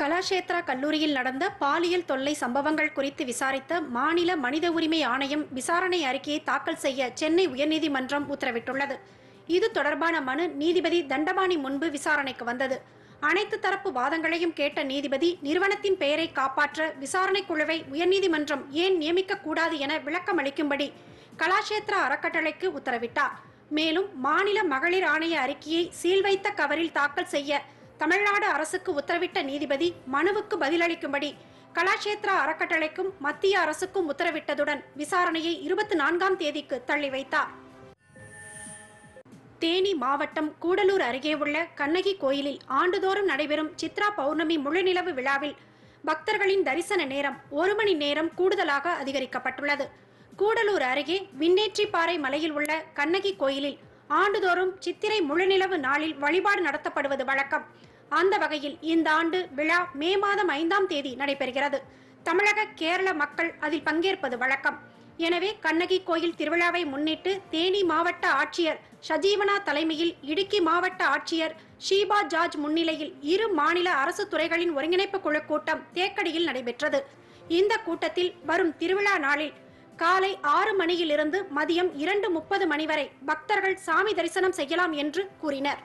கலாஷேத்ரா கல்லூரியில் நடந்த பாலியல் தொல்லை சம்பவங்கள் குறித்து விசாரித்த மாநில மனித உரிமை ஆணையம் விசாரணை அறிக்கையை தாக்கல் செய்ய சென்னை உயர்நீதிமன்றம் உத்தரவிட்டுள்ளது இது தொடர்பான மனு நீதிபதி தண்டபாணி முன்பு விசாரணைக்கு வந்தது அனைத்து தரப்பு வாதங்களையும் கேட்ட நீதிபதி நிறுவனத்தின் பெயரை காப்பாற்ற விசாரணை குழுவை உயர்நீதிமன்றம் ஏன் நியமிக்க கூடாது என விளக்கம் அளிக்கும்படி கலாஷேத்ரா அறக்கட்டளைக்கு உத்தரவிட்டார் மேலும் மாநில மகளிர் ஆணைய அறிக்கையை சீல் வைத்த கவரில் தாக்கல் செய்ய தமிழ்நாடு அரசுக்கு உத்தரவிட்ட நீதிபதி மனுவுக்கு பதிலளிக்கும்படி கலாஷேத்ரா அறக்கட்டளைக்கும் மத்திய அரசுக்கும் உத்தரவிட்டதுடன் விசாரணையை இருபத்தி நான்காம் தேதிக்கு தள்ளி வைத்தார் தேனி மாவட்டம் கூடலூர் அருகே உள்ள கண்ணகி கோயிலில் ஆண்டுதோறும் நடைபெறும் சித்ரா பௌர்ணமி முழுநிலவு விழாவில் பக்தர்களின் தரிசன நேரம் ஒரு மணி நேரம் கூடுதலாக அதிகரிக்கப்பட்டுள்ளது கூடலூர் அருகே விண்ணேற்றிப்பாறை மலையில் உள்ள கண்ணகி கோயிலில் ஆண்டுதோறும் சித்திரை முழுநிலவு நாளில் வழிபாடு நடத்தப்படுவது வழக்கம் அந்த வகையில் இந்த ஆண்டு விழா மே மாதம் ஐந்தாம் தேதி நடைபெறுகிறது தமிழக கேரள மக்கள் அதில் பங்கேற்பது வழக்கம் எனவே கண்ணகி கோயில் திருவிழாவை முன்னிட்டு தேனி மாவட்ட ஆட்சியர் ஷஜீவனா தலைமையில் இடுக்கி மாவட்ட ஆட்சியர் ஷீபா ஜார்ஜ் முன்னிலையில் இரு மாநில அரசு துறைகளின் ஒருங்கிணைப்பு குழு கூட்டம் தேக்கடியில் நடைபெற்றது இந்த கூட்டத்தில் வரும் திருவிழா நாளில் காலை ஆறு மணியிலிருந்து மதியம் இரண்டு முப்பது மணி வரை பக்தர்கள் சாமி தரிசனம் செய்யலாம் என்று கூறினர்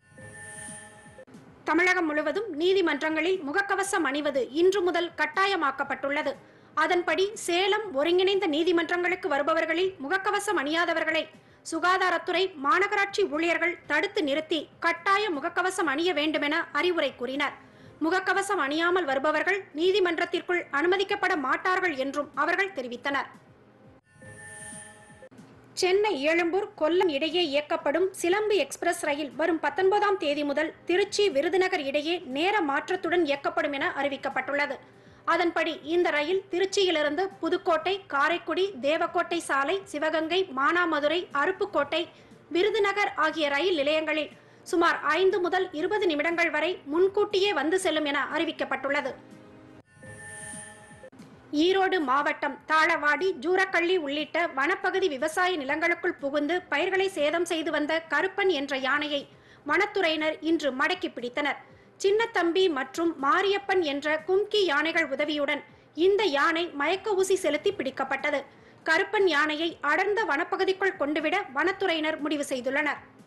தமிழகம் முழுவதும் நீதிமன்றங்களில் முகக்கவசம் அணிவது இன்று முதல் கட்டாயமாக்கப்பட்டுள்ளது அதன்படி சேலம் ஒருங்கிணைந்த நீதிமன்றங்களுக்கு வருபவர்களில் முகக்கவசம் அணியாதவர்களை சுகாதாரத்துறை மாநகராட்சி ஊழியர்கள் தடுத்து நிறுத்தி கட்டாய முகக்கவசம் அணிய வேண்டுமென அறிவுரை கூறினர் முகக்கவசம் அணியாமல் வருபவர்கள் நீதிமன்றத்திற்குள் அனுமதிக்கப்பட மாட்டார்கள் என்றும் அவர்கள் தெரிவித்தனர் சென்னை எழும்பூர் கொல்லம் இடையே இயக்கப்படும் சிலம்பு எக்ஸ்பிரஸ் ரயில் வரும் பத்தொன்பதாம் தேதி முதல் திருச்சி விருதுநகர் இடையே நேர மாற்றத்துடன் இயக்கப்படும் என அறிவிக்கப்பட்டுள்ளது அதன்படி இந்த ரயில் திருச்சியிலிருந்து புதுக்கோட்டை காரைக்குடி தேவக்கோட்டை சாலை சிவகங்கை மானாமதுரை அருப்புக்கோட்டை விருதுநகர் ஆகிய ரயில் நிலையங்களில் சுமார் ஐந்து முதல் இருபது நிமிடங்கள் வரை முன்கூட்டியே வந்து செல்லும் என அறிவிக்கப்பட்டுள்ளது ஈரோடு மாவட்டம் தாளவாடி ஜூரக்கள்ளி உள்ளிட்ட வனப்பகுதி விவசாய நிலங்களுக்குள் புகுந்து பயிர்களை சேதம் செய்து வந்த கருப்பன் என்ற யானையை வனத்துறையினர் இன்று மடக்கி பிடித்தனர் சின்னத்தம்பி மற்றும் மாரியப்பன் என்ற கும்கி யானைகள் உதவியுடன் இந்த யானை மயக்க ஊசி செலுத்தி பிடிக்கப்பட்டது கருப்பன் யானையை அடர்ந்த வனப்பகுதிக்குள் கொண்டுவிட வனத்துறையினர் முடிவு செய்துள்ளனர்